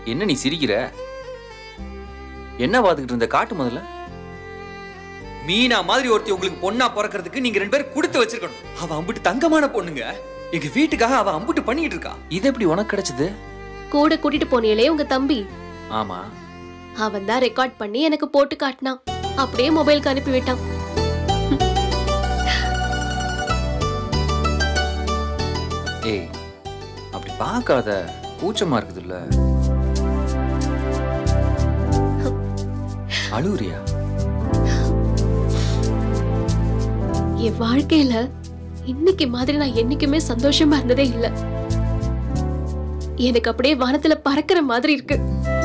என்ன நீ சிரிக்கிற என்ன பார்த்துக்கிட்டு இருந்த காட்டு முதல்ல மீனா மாதிரி ஒருத்தி உங்களுக்கு பொண்ணா பிறக்கிறதுக்கு நீங்க ரெண்டு பேரும் கொடுத்து வச்சிருக்கணும் அவ அம்புட்டு தங்கமான பொண்ணுங்க எங்க வீட்டுக்காக அவ அம்புட்டு பண்ணிட்டு இருக்கா இது எப்படி உனக்கு கிடைச்சது கூட கூட்டிட்டு போனீங்களே உங்க தம்பி ஆமா அவன் தான் ரெக்கார்ட் பண்ணி எனக்கு போட்டு காட்டினான் அப்படியே மொபைலுக்கு அனுப்பி விட்டான் ஏய் அப்படி பார்க்காத கூச்சமா இருக்குதுல்ல அழுவுறியா என் வாழ்க்கையில இன்னைக்கு மாதிரி நான் என்னைக்குமே சந்தோஷமா இருந்ததே இல்ல எனக்கு அப்படியே வானத்துல பறக்கிற மாதிரி இருக்கு